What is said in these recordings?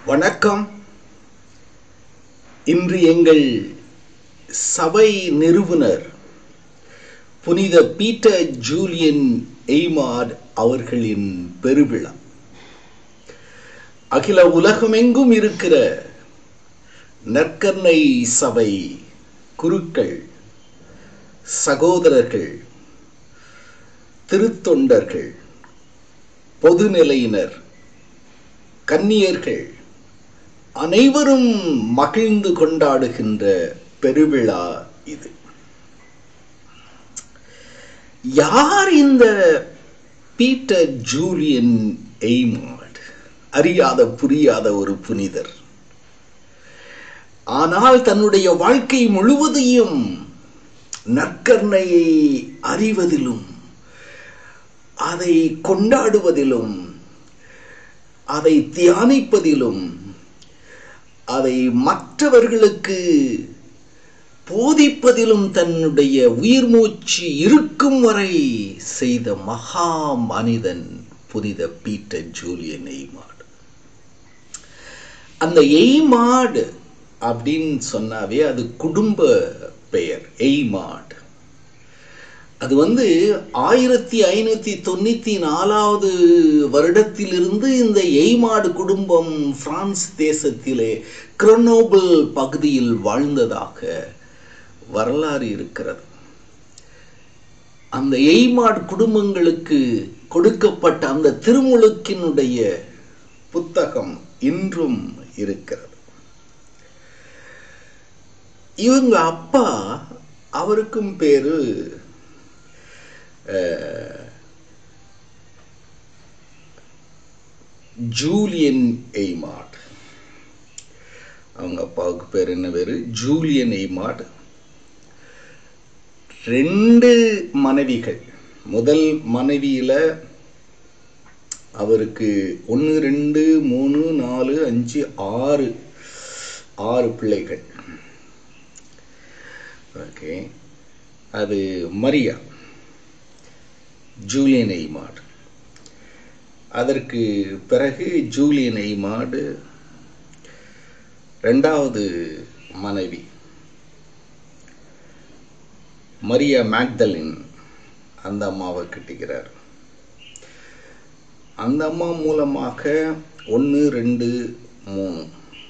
வணக்கம் இன்று எங்கள் சபை நிறுவனர் புனித பீட்டர் ஜூலியன் எய்மாட் அவர்களின் பெருவிழா அகில உலகமெங்கும் இருக்கிற நற்கர்ணை சபை குருக்கள் சகோதரர்கள் திருத்தொண்டர்கள் பொதுநிலையினர் கன்னியர்கள் அனைவரும் மகிழ்ந்து கொண்டாடுகின்ற பெருவிழா இது யார் இந்த பீட்டர் ஜூலியன் எய்மாட் அறியாத புரியாத ஒரு புனிதர் ஆனால் தன்னுடைய வாழ்க்கை முழுவதையும் நற்கர்ணையை அறிவதிலும் அதை கொண்டாடுவதிலும் அதை தியானிப்பதிலும் அதை மற்றவர்களுக்கு போதிப்பதிலும் தன்னுடைய உயிர் மூச்சு இருக்கும் வரை செய்த மகா மனிதன் புனித பீட்டர் ஜூலியன் எய்மாடு அந்த எய்மாடு அப்படின்னு சொன்னாவே அது குடும்ப பெயர் எய்மாட் அது வந்து ஆயிரத்தி ஐநூத்தி தொண்ணூத்தி நாலாவது வருடத்திலிருந்து இந்த எய்மாடு குடும்பம் பிரான்ஸ் தேசத்திலே கிரனோபிள் பகுதியில் வாழ்ந்ததாக வரலாறு இருக்கிறது அந்த எய்மாட் குடும்பங்களுக்கு கொடுக்கப்பட்ட அந்த திருமுழுக்கினுடைய புத்தகம் இன்றும் இருக்கிறது இவங்க அப்பா அவருக்கும் பேரு ஜூலியன் எய்மாட் அவங்க அப்பாவுக்கு பேர் என்ன பேரு ஜூலியன் எய்மாட் ரெண்டு மனைவிகள் முதல் மனைவியில அவருக்கு ஒன்று ரெண்டு மூணு நாலு அஞ்சு ஆறு ஆறு பிள்ளைகள் ஓகே அது மரியா ஜூலியன் எய்மாடு அதற்கு பிறகு ஜூலியன் எய்மாடு ரெண்டாவது மனைவி மரியா மேக்தலின் அந்த அம்மாவை கட்டிக்கிறார் அந்த அம்மா மூலமாக ஒன்று ரெண்டு மூணு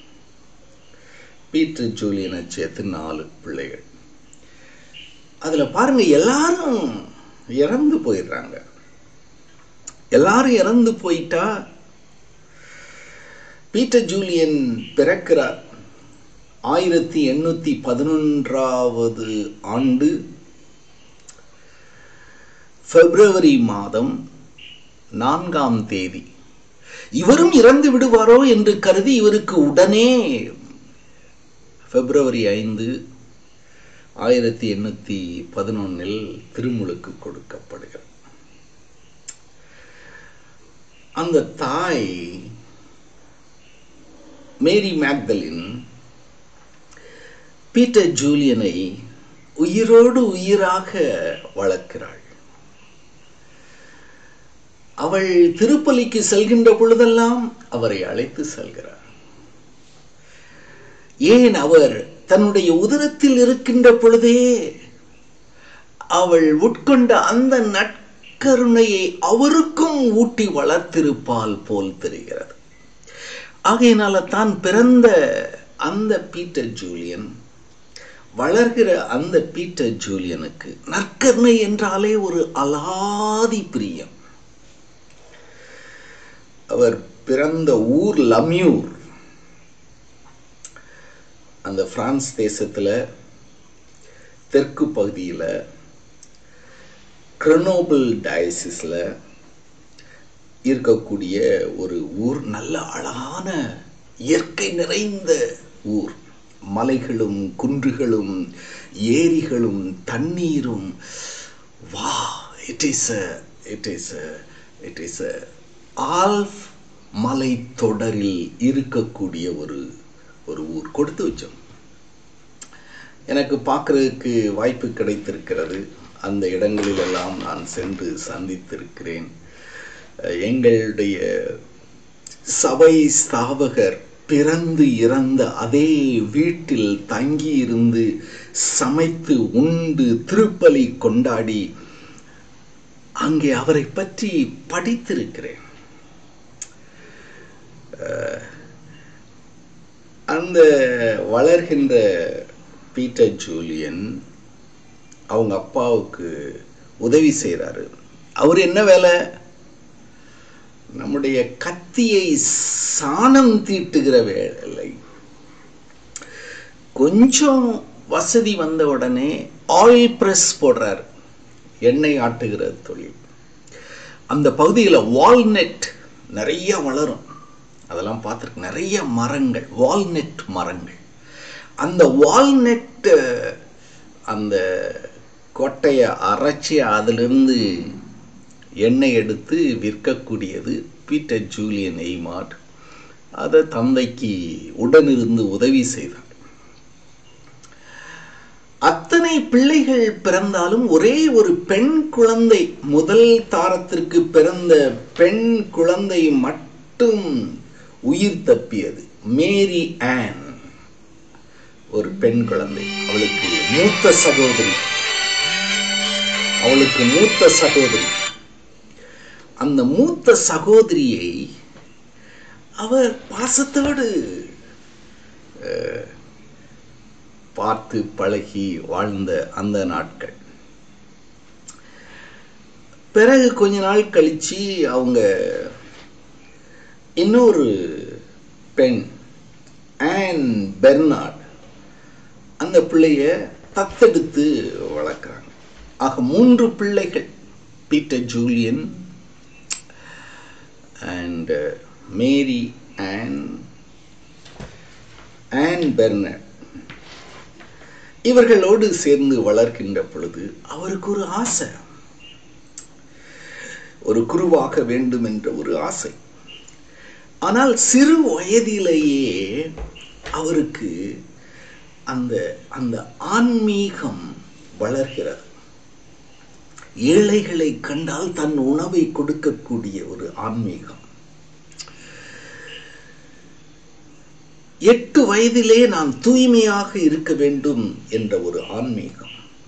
பீட்ரு ஜூலியனை சேர்த்து நாலு பிள்ளைகள் அதில் பாருங்க எல்லாரும் இறந்து போயிடுறாங்க எல்லாரும் இறந்து போயிட்டா பீட்டர் ஜூலியன் பிறக்கிறார் ஆயிரத்தி எண்ணூத்தி பதினொன்றாவது ஆண்டு பிப்ரவரி மாதம் நான்காம் தேதி இவரும் இறந்து விடுவாரோ என்று கருதி இவருக்கு உடனே பிப்ரவரி ஐந்து ஆயிரத்தி எண்ணூத்தி பதினொன்னில் திருமுழுக்கு கொடுக்கப்படுகிறது அந்த தாய் மேரி மேக்தலின் பீட்டர் ஜூலியனை உயிரோடு உயிராக வளர்க்கிறாள் அவள் திருப்பலிக்கு செல்கின்ற பொழுதெல்லாம் அவரை அழைத்து செல்கிறார் ஏன் அவர் தன்னுடைய உதரத்தில் இருக்கின்ற பொழுதே அவள் உட்கொண்ட அந்த நற்கருணையை அவருக்கும் ஊட்டி வளர்த்திருப்பால் போல் தெரிகிறது ஆகையினால தான் பிறந்த அந்த பீட்டர் ஜூலியன் வளர்கிற அந்த பீட்டர் ஜூலியனுக்கு நற்கருணை என்றாலே ஒரு அலாதி பிரியம் அவர் பிறந்த ஊர் லம்யூர் அந்த பிரான்ஸ் தேசத்தில் தெற்கு பகுதியில் கிரனோபிள் டயசிஸில் இருக்கக்கூடிய ஒரு ஊர் நல்ல அழகான இயற்கை நிறைந்த ஊர் மலைகளும் குன்றுகளும் ஏரிகளும் தண்ணீரும் வா it is it is it is Alp மலை தொடரில் இருக்கக்கூடிய ஒரு ஒரு ஊர் கொடுத்து வச்சோம் எனக்கு பார்க்கறதுக்கு வாய்ப்பு கிடைத்திருக்கிறது அந்த இடங்களிலெல்லாம் நான் சென்று சந்தித்திருக்கிறேன் எங்களுடைய சபை ஸ்தாபகர் பிறந்து இறந்த அதே வீட்டில் தங்கியிருந்து சமைத்து உண்டு திருப்பலி கொண்டாடி அங்கே அவரை பற்றி படித்திருக்கிறேன் அஹ், அந்த வளர்கின்ற பீட்டர் ஜூலியன் அவங்க அப்பாவுக்கு உதவி செய்கிறாரு அவர் என்ன வேலை நம்முடைய கத்தியை சாணம் தீட்டுகிற வேலை கொஞ்சம் வசதி வந்த உடனே ஆயில் பிரஸ் போடுறார் எண்ணெய் ஆட்டுகிற தொழில் அந்த பகுதியில் வால்நெட் நிறைய வளரும் அதெல்லாம் பார்த்துருக்கு நிறைய மரங்கள் வால்நெட் மரங்கள் அந்த வால்நெட் அந்த கொட்டையை அரைச்சி அதிலிருந்து எண்ணெய் எடுத்து விற்கக்கூடியது பீட்டர் ஜூலியன் எய்மார்ட் அதை தந்தைக்கு உடனிருந்து உதவி செய்தார் அத்தனை பிள்ளைகள் பிறந்தாலும் ஒரே ஒரு பெண் குழந்தை முதல் தாரத்திற்கு பிறந்த பெண் குழந்தை மட்டும் உயிர் தப்பியது மேரி ஆன் ஒரு பெண் குழந்தை அவளுக்கு மூத்த சகோதரி அவளுக்கு மூத்த சகோதரி அந்த மூத்த சகோதரியை அவர் பாசத்தோடு அஹ், பார்த்து பழகி வாழ்ந்த அந்த நாட்கள் பிறகு கொஞ்ச நாள் கழிச்சு அவங்க இன்னொரு பெண் ஆன் பெர்னார்ட் அந்த பிள்ளைய தத்தெடுத்து வளர்க்குறாங்க ஆக மூன்று பிள்ளைகள் Peter Julian and Mary Ann Ann Bernard இவர்களோடு சேர்ந்து வளர்க்கின்ற பொழுது அவருக்கு ஒரு ஆசை ஒரு குருவாக வேண்டும் என்ற ஒரு ஆசை ஆனால் சிறு வயதிலேயே அவருக்கு அந்த அந்த ஆன்மீகம் வளர்கிறது ஏழைகளை கண்டால் தன் உணவை கொடுக்கக்கூடிய ஒரு ஆன்மீகம் எட்டு வயதிலே நான் தூய்மையாக இருக்க வேண்டும் என்ற ஒரு ஆன்மீகம்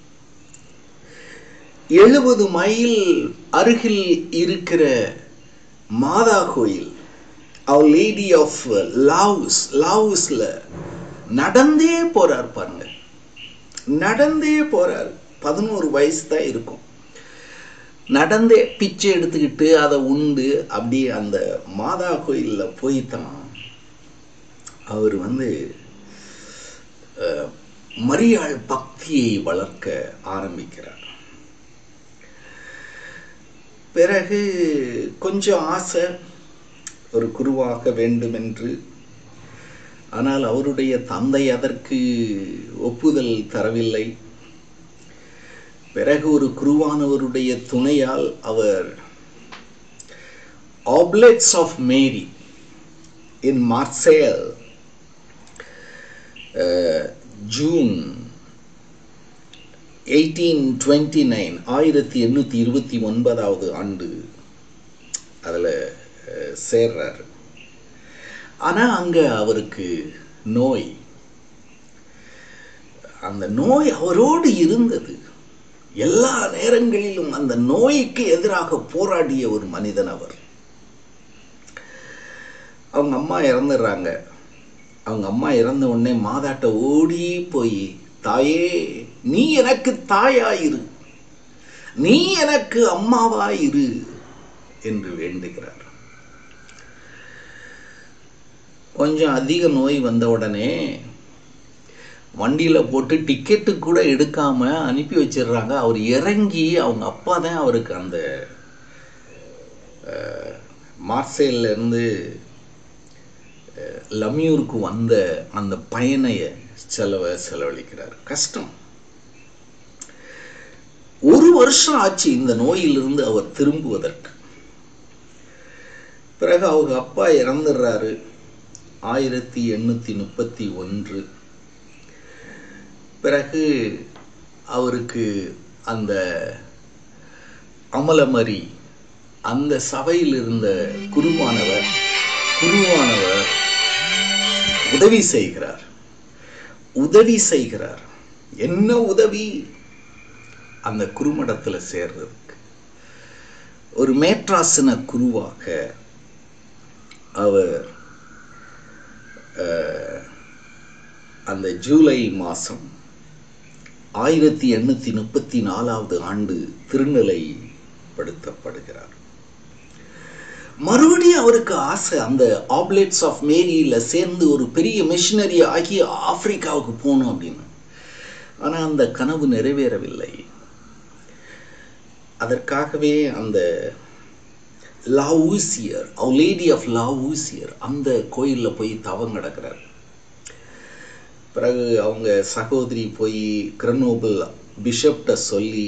எழுபது மைல் அருகில் இருக்கிற மாதா கோயில் அவர் லேடி ஆஃப் லாவ்ஸ் லாவ்ஸ்ல நடந்தே போறார் பாருங்க நடந்தே போறார் பதினோரு வயசு தான் இருக்கும் நடந்தே பிச்சை எடுத்துக்கிட்டு அதை உண்டு அப்படியே அந்த மாதா கோயிலில் போய் தான் அவர் வந்து அஹ், மரியாள் பக்தியை வளர்க்க ஆரம்பிக்கிறார் பிறகு கொஞ்சம் ஆசை ஒரு குருவாக வேண்டும் என்று ஆனால் அவருடைய தந்தை அதற்கு ஒப்புதல் தரவில்லை பிறகு ஒரு குருவானவருடைய துணையால் அவர் Oblates of Mary in Marseille June eighteen twenty nine ஆயிரத்தி எண்ணூற்றி இருபத்தி ஒன்பதாவது ஆண்டு அதில் சேர்றாரு ஆனால் அங்கே அவருக்கு நோய் அந்த நோய் அவரோடு இருந்தது எல்லா நேரங்களிலும் அந்த நோய்க்கு எதிராக போராடிய ஒரு மனிதன் அவர் அவங்க அம்மா இறந்துடுறாங்க அவங்க அம்மா இறந்த உடனே மாதாட்ட ஓடி போய் தாயே நீ எனக்கு தாயாயிரு நீ எனக்கு அம்மாவாயிரு என்று வேண்டுகிறார் கொஞ்சம் அதிக நோய் வந்த உடனே வண்டியில் போட்டு டிக்கெட்டு கூட எடுக்காம அனுப்பி வச்சிடுறாங்க அவர் இறங்கி அவங்க அப்பா தான் அவருக்கு அந்த அஹ், மார்சேல்ல இருந்து அஹ், லமியூருக்கு வந்த அந்த பயணைய செலவை செலவழிக்கிறார் கஷ்டம் ஒரு வருஷம் ஆச்சு இந்த நோயிலிருந்து அவர் திரும்புவதற்கு பிறகு அவங்க அப்பா இறந்துடுறாரு ஆயிரத்தி எண்ணூற்றி முப்பத்தி ஒன்று பிறகு அவருக்கு அந்த அமலமரி அந்த சபையில் இருந்த குருவானவர் குருவானவர் உதவி செய்கிறார் உதவி செய்கிறார் என்ன உதவி அந்த குருமடத்துல சேர்றதுக்கு ஒரு மேட்ராசன குருவாக அவர் அஹ், அந்த ஜூலை மாதம் ஆயிரத்தி எண்ணூற்றி முப்பத்தி நாலாவது ஆண்டு திருநிலைப்படுத்தப்படுகிறார் மறுபடியும் அவருக்கு ஆசை அந்த ஆப்லேட்ஸ் ஆஃப் மேரியில் சேர்ந்து ஒரு பெரிய மிஷினரி ஆகி ஆப்பிரிக்காவுக்கு போகணும் அப்படின்னு ஆனால் அந்த கனவு நிறைவேறவில்லை அதற்காகவே அந்த லாவூசியர் அவர் லேடி ஆஃப் லாவூசியர் அந்த கோயிலில் போய் தவம் கிடக்கிறார் பிறகு அவங்க சகோதரி போய் கிரனோபிள் பிஷப்ட சொல்லி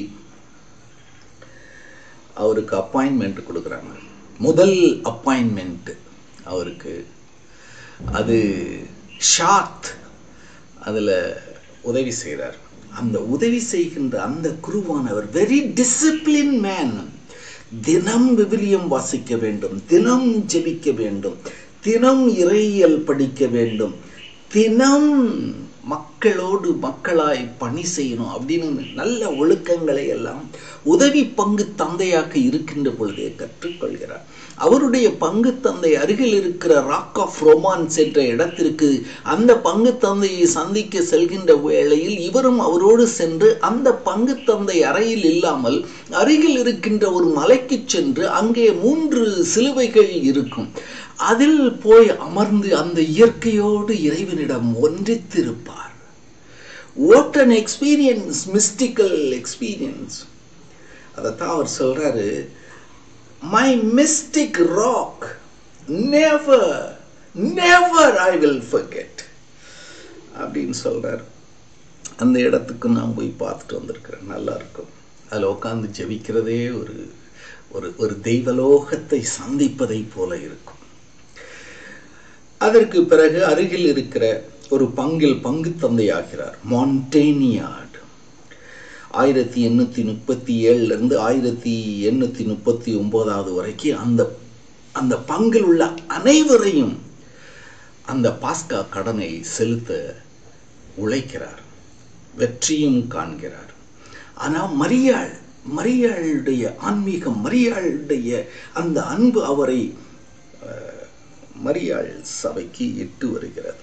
அவருக்கு அப்பாயின்மெண்ட் கொடுக்குறாங்க முதல் அப்பாயின்மெண்ட் அவருக்கு அது ஷாத் அதில் உதவி செய்கிறார் அந்த உதவி செய்கின்ற அந்த குருவானவர் வெரி டிசிப்ளின் மேன் தினம் விவிலியம் வாசிக்க வேண்டும் தினம் ஜெபிக்க வேண்டும் தினம் இறையியல் படிக்க வேண்டும் தினம் மக்களோடு மக்களாய் பணி செய்யணும் அப்படின்னு நல்ல ஒழுக்கங்களை எல்லாம் உதவி பங்கு தந்தையாக இருக்கின்ற பொழுதே கற்றுக்கொள்கிறார் அவருடைய பங்கு தந்தை அருகில் இருக்கிற ராக் ஆஃப் ரொமான்ஸ் என்ற இடத்திற்கு அந்த பங்கு தந்தையை சந்திக்க செல்கின்ற வேளையில் இவரும் அவரோடு சென்று அந்த பங்கு தந்தை அறையில் இல்லாமல் அருகில் இருக்கின்ற ஒரு மலைக்கு சென்று அங்கே மூன்று சிலுவைகள் இருக்கும் அதில் போய் அமர்ந்து அந்த இயற்கையோடு இறைவனிடம் ஒன்றித்திருப்பார் what an experience mystical experience அதைத்தான் அவர் சொல்றாரு my mystic rock never never I will forget அப்படின்னு சொல்றாரு அந்த இடத்துக்கு நான் போய் பார்த்துட்டு வந்திருக்கிறேன் நல்லா இருக்கும் அதில் உட்காந்து ஜெபிக்கிறதே ஒரு ஒரு ஒரு தெய்வலோகத்தை சந்திப்பதை போல இருக்கும் அதற்கு பிறகு அருகில் இருக்கிற ஒரு பங்கில் பங்கு தந்தையாகிறார் மான்டேனியாட் ஆயிரத்தி எண்ணூற்றி முப்பத்தி ஏழுலேருந்து ஆயிரத்தி எண்ணூற்றி முப்பத்தி ஒம்போதாவது வரைக்கும் அந்த அந்த பங்கில் உள்ள அனைவரையும் அந்த பாஸ்கா கடனை செலுத்த உழைக்கிறார் வெற்றியும் காண்கிறார் ஆனால் மரியாள் மரியாளுடைய ஆன்மீகம் மரியாளுடைய அந்த அன்பு அவரை அஹ், மரியாள் சபைக்கு இட்டு வருகிறது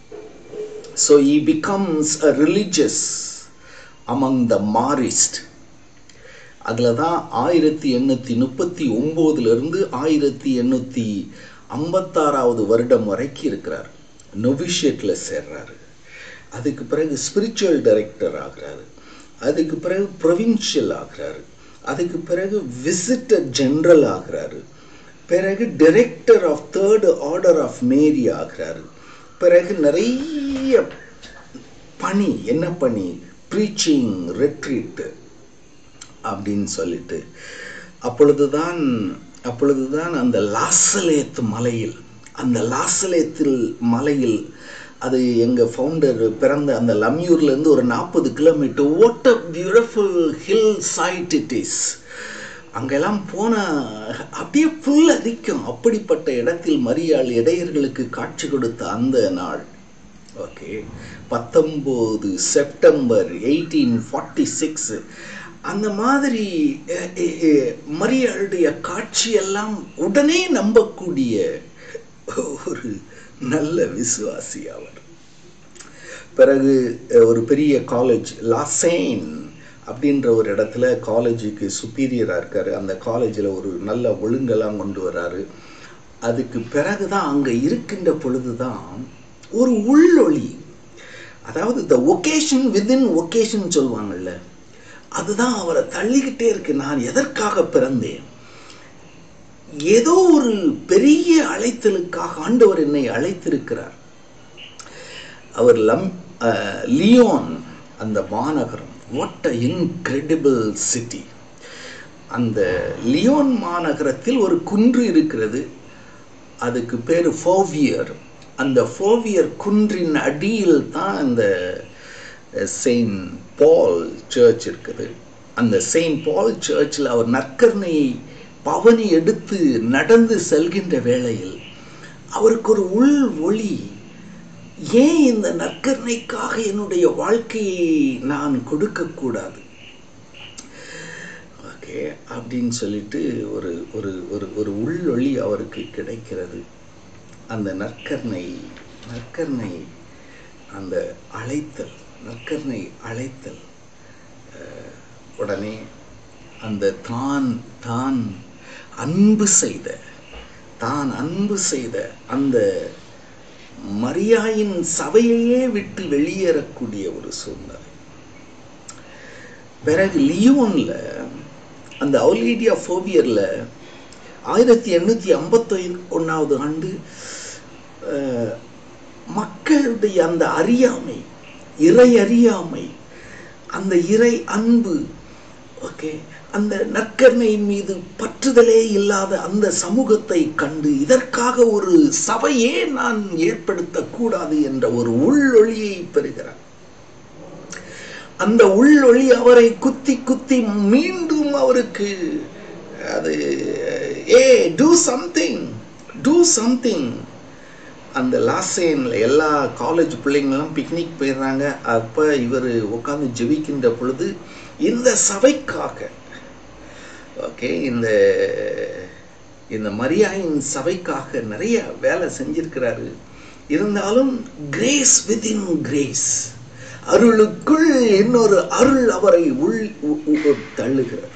so he becomes a religious among the Marist அதில் தான் ஆயிரத்தி எண்ணூற்றி முப்பத்தி ஒம்போதுலேருந்து ஆயிரத்தி எண்ணூற்றி ஐம்பத்தாறாவது வருடம் வரைக்கும் இருக்கிறார் நொவிஷியட்டில் சேர்றாரு அதுக்கு பிறகு ஸ்பிரிச்சுவல் டைரக்டர் ஆகிறாரு அதுக்கு பிறகு ப்ரொவின்ஷியல் ஆகிறாரு அதுக்கு பிறகு விசிட்டர் ஜெனரல் ஆகிறாரு பிறகு director of third order of Mary ஆகிறாரு பிறகு நிறைய பணி என்ன பணி ப்ரீச்சிங் ரெட்ரீட் அப்படின்னு சொல்லிட்டு அப்பொழுதுதான் அப்பொழுதுதான் அந்த லாசலேத் மலையில் அந்த லாசலேத்தில் மலையில் அது எங்கள் ஃபவுண்டர் பிறந்த அந்த லம்யூர்லேருந்து ஒரு நாற்பது kilometre what a beautiful hill side it is அங்கெல்லாம் போனால் அப்படியே புல் அரிக்கும் அப்படிப்பட்ட இடத்தில் மரியாள் இடையர்களுக்கு காட்சி கொடுத்த அந்த நாள் ஓகே பத்தொம்போது செப்டம்பர் எயிட்டீன் ஃபார்ட்டி சிக்ஸ் அந்த மாதிரி அஹ், அஹ், அஹ், மரியாளுடைய காட்சியெல்லாம் உடனே நம்பக்கூடிய ஒரு நல்ல விசுவாசி அவர் பிறகு அஹ், ஒரு பெரிய காலேஜ் லாசேன் அப்படின்ற ஒரு இடத்துல காலேஜுக்கு சுப்பீரியராக இருக்காரு அந்த காலேஜில் ஒரு நல்ல ஒழுங்கெல்லாம் கொண்டு வராரு அதுக்கு பிறகு தான் அங்கே இருக்கின்ற பொழுது தான் ஒரு உள்ளொளி அதாவது த ஒகேஷன் வித்தின் ஒகேஷன் சொல்லுவாங்கல்ல அதுதான் அவரை தள்ளிக்கிட்டே இருக்கு நான் எதற்காக பிறந்தேன் ஏதோ ஒரு பெரிய அழைத்தலுக்காக ஆண்டவர் என்னை அழைத்திருக்கிறார் அவர் லம் அஹ், லியோன் அந்த மாநகரம் வாட் அ இன்கிரெடிபிள் சிட்டி அந்த லியோன் மாநகரத்தில் ஒரு குன்று இருக்கிறது அதுக்கு பேர் ஃபோவியர் அந்த ஃபோவியர் குன்றின் அடியில் தான் அந்த செயின்ட் பால் சர்ச் இருக்குது அந்த செயின்ட் பால் சர்ச்சில் அவர் நற்கருணையை பவனி எடுத்து நடந்து செல்கின்ற வேளையில் அவருக்கு ஒரு உள் ஒளி ஏன் இந்த நற்கருணைக்காக என்னுடைய வாழ்க்கையை நான் கொடுக்கக்கூடாது ஓகே அப்படின்னு சொல்லிட்டு ஒரு ஒரு ஒரு ஒரு உள்ளொளி அவருக்கு கிடைக்கிறது அந்த நற்கருணை நற்கருணை அந்த அழைத்தல் நற்கருணை அழைத்தல் அஹ், உடனே அந்த தான் தான் அன்பு செய்த தான் அன்பு செய்த அந்த மரியாயின் சபையையே விட்டு வெளியேறக்கூடிய ஒரு சூழ்நிலை பிறகு லியோன்ல அந்த அவுலீடியா ஃபோபியர்ல ஆயிரத்தி எண்ணூத்தி ஐம்பத்தி ஒன்னாவது ஆண்டு அஹ், மக்களுடைய அந்த அறியாமை இறை அறியாமை அந்த இறை அன்பு ஓகே அந்த நற்கருணையின் மீது பற்றுதலே இல்லாத அந்த சமூகத்தை கண்டு இதற்காக ஒரு சபையே நான் ஏற்படுத்தக்கூடாது என்ற ஒரு உள்ளொளியை பெறுகிறார் அந்த உள்ளொளி அவரை குத்தி குத்தி மீண்டும் அவருக்கு அது ஏ டூ சம்திங் டூ சம்திங் அந்த லாசேன்ல எல்லா காலேஜ் பிள்ளைங்களும் பிக்னிக் போயிடுறாங்க அப்ப இவர் உட்கார்ந்து ஜெபிக்கின்ற பொழுது இந்த சபைக்காக ஓகே இந்த இந்த மரியாயின் சபைக்காக நிறைய வேலை செஞ்சிருக்கிறாரு இருந்தாலும் கிரேஸ் விதின் கிரேஸ் அருளுக்குள் இன்னொரு அருள் அவரை உள் உ- உ- தள்ளுகிறார்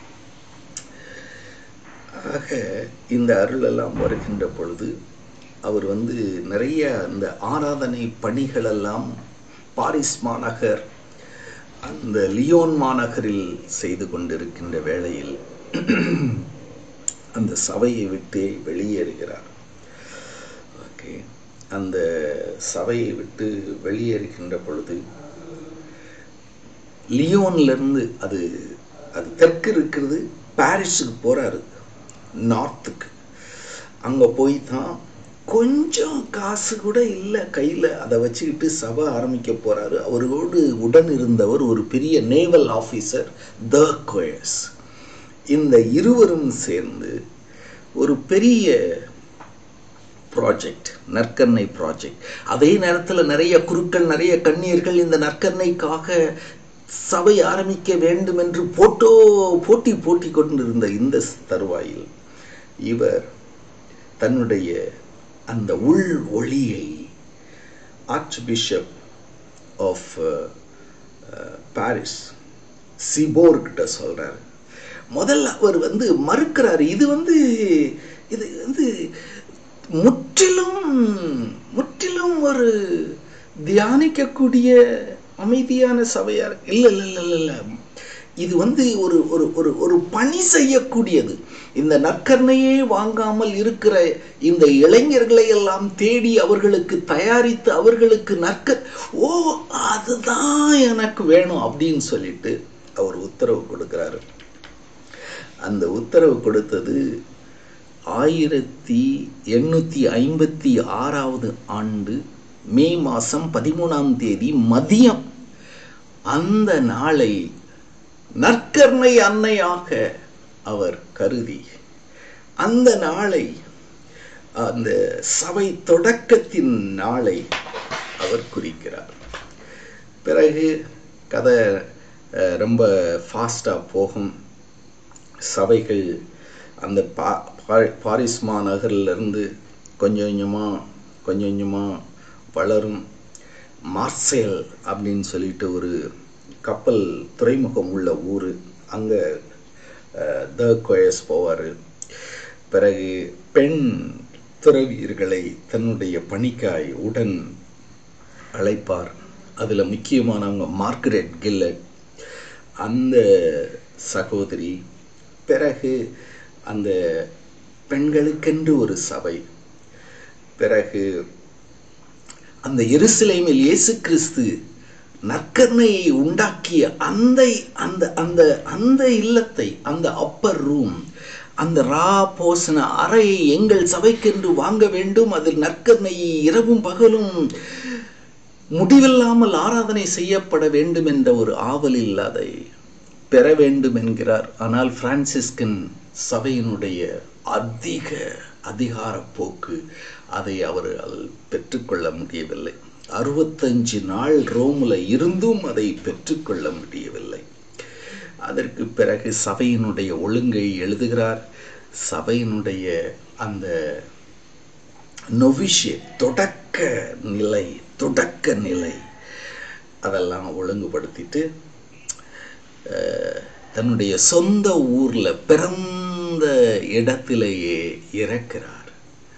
ஆக இந்த அருள் எல்லாம் வருகின்ற பொழுது அவர் வந்து நிறைய இந்த ஆராதனை பணிகள் எல்லாம் பாரிஸ் மாநகர் அந்த லியோன் மாநகரில் செய்து கொண்டிருக்கின்ற வேளையில் அந்த சபையை விட்டு வெளியேறுகிறார் ஓகே அந்த சபையை விட்டு வெளியேறுகின்ற பொழுது லியோன்ல இருந்து அது அது தெற்கு இருக்கிறது பாரிஸுக்கு போறாரு நார்த்துக்கு அங்க போய் தான் கொஞ்சம் காசு கூட இல்லை கையில் அதை வச்சுக்கிட்டு சபை ஆரம்பிக்க போறாரு அவரோடு உடன் இருந்தவர் ஒரு பெரிய நேவல் ஆஃபீஸர் த கோயஸ் இந்த இருவரும் சேர்ந்து ஒரு பெரிய ப்ராஜெக்ட் நற்கருணை ப்ராஜெக்ட் அதே நேரத்தில் நிறைய குருக்கள் நிறைய கண்ணீர்கள் இந்த நற்கருணைக்காக சபை ஆரம்பிக்க வேண்டும் என்று போட்டோ போட்டி போட்டி கொண்டிருந்த இந்த தருவாயில் இவர் தன்னுடைய அந்த உள் ஒளியை archbishop of Paris Sibour கிட்ட சொல்றாரு முதல்ல அவர் வந்து மறுக்கிறாரு இது வந்து இது வந்து முற்றிலும் முற்றிலும் ஒரு தியானிக்கக்கூடிய அமைதியான சபையா இருக்கு. இல்ல இல்ல இல்ல இல்ல இல்ல இது வந்து ஒரு ஒரு ஒரு ஒரு பணி செய்யக்கூடியது இந்த நற்கருணையே வாங்காமல் இருக்கிற இந்த இளைஞர்களை எல்லாம் தேடி அவர்களுக்கு தயாரித்து அவர்களுக்கு நற்க ஓ அதுதான் எனக்கு வேணும் அப்படின்னு சொல்லிட்டு அவர் உத்தரவு கொடுக்கிறாரு அந்த உத்தரவு கொடுத்தது ஆயிரத்தி எண்ணூத்தி ஐம்பத்தி ஆறாவது ஆண்டு மே மாசம் பதிமூணாம் தேதி மதியம் அந்த நாளை நற்கருணை அன்னையாக அவர் கருதி அந்த நாளை அந்த சபை தொடக்கத்தின் நாளை அவர் குறிக்கிறார் பிறகு கதை அஹ், ரொம்ப ஃபாஸ்டாக போகும் சபைகள் அந்த பா பா- பாரிஸ் மாநகரிலிருந்து கொஞ்சம் கொஞ்சமாக கொஞ்சம் கொஞ்சமாக வளரும் மார்சேல் அப்படின்னு சொல்லிட்டு ஒரு கப்பல் துறைமுகம் உள்ள ஊர் அங்கே த கோயஸ் போவார் பிறகு பெண் துறவியர்களை தன்னுடைய பணிக்காய் உடன் அழைப்பார் அதில் முக்கியமானவங்க மார்கரெட் கில்லட் அந்த சகோதரி பிறகு அந்த பெண்களுக்கென்று ஒரு சபை பிறகு அந்த எருசலேமில் இயேசு கிறிஸ்து நற்கருணையை உண்டாக்கிய அந்த அந்த அந்த அந்த இல்லத்தை அந்த அப்பர் ரூம் அந்த ரா போசன அறையை எங்கள் சபைக்கென்று வாங்க வேண்டும் அதில் நற்கருணையை இரவும் பகலும் முடிவில்லாமல் ஆராதனை செய்யப்பட வேண்டும் என்ற ஒரு ஆவலில் அதை பெற வேண்டும் என்கிறார் ஆனால் பிரான்சிஸ்கன் சபையினுடைய அதிக அதிகார போக்கு அதை அவர்கள் பெற்றுக்கொள்ள முடியவில்லை அறுபத்தஞ்சு நாள் ரோமில் இருந்தும் அதை பெற்றுக்கொள்ள முடியவில்லை அதற்கு பிறகு சபையினுடைய ஒழுங்கை எழுதுகிறார் சபையினுடைய அந்த நொவிஷிய தொடக்க நிலை தொடக்க நிலை அதெல்லாம் ஒழுங்குபடுத்திட்டு தன்னுடைய சொந்த ஊர்ல பிறந்த இடத்திலேயே இறக்கிறார்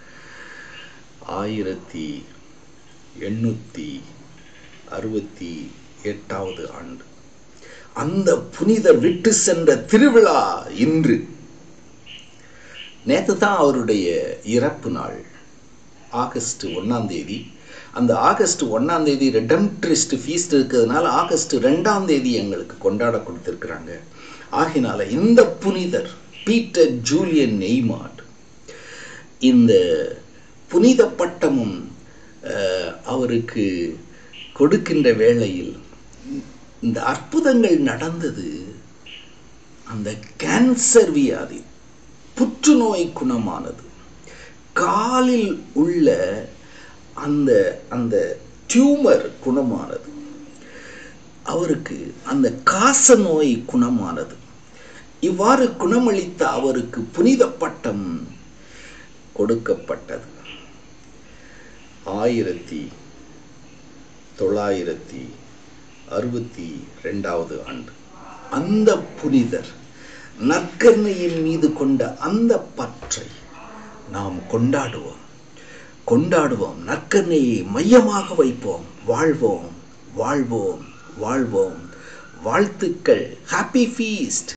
ஆயிரத்தி எண்ணூத்தி அறுபத்தி எட்டாவது ஆண்டு அந்த புனிதர் விட்டு சென்ற திருவிழா இன்று நேற்று தான் அவருடைய இறப்பு நாள் ஆகஸ்ட் ஒன்னாம் தேதி அந்த ஆகஸ்ட் ஒன்னாம் தேதி ரெடம்ட்ரிஸ்ட் ஃபீஸ்ட் இருக்கிறதுனால ஆகஸ்ட் ரெண்டாம் தேதி எங்களுக்கு கொண்டாட கொடுத்துருக்குறாங்க ஆகினால இந்த புனிதர் பீட்டர் ஜூலியன் நெய்மாட் இந்த புனித பட்டமும் அவருக்கு கொடுக்கின்ற வேளையில் இந்த அற்புதங்கள் நடந்தது அந்த கேன்சர் வியாதி புற்றுநோய் குணமானது காலில் உள்ள அந்த அந்த டியூமர் குணமானது அவருக்கு அந்த காச நோய் குணமானது இவ்வாறு குணமளித்த அவருக்கு புனித பட்டம் கொடுக்கப்பட்டது ஆயிரத்தி தொள்ளாயிரத்தி அறுபத்தி ரெண்டாவது ஆண்டு அந்த புனிதர் நற்கருணையின் மீது கொண்ட அந்த பற்றை நாம் கொண்டாடுவோம் கொண்டாடுவோம் நற்கருணையை மையமாக வைப்போம் வாழ்வோம் வாழ்வோம் வாழ்வோம் வாழ்த்துக்கள் ஹாப்பி ஃபீஸ்ட்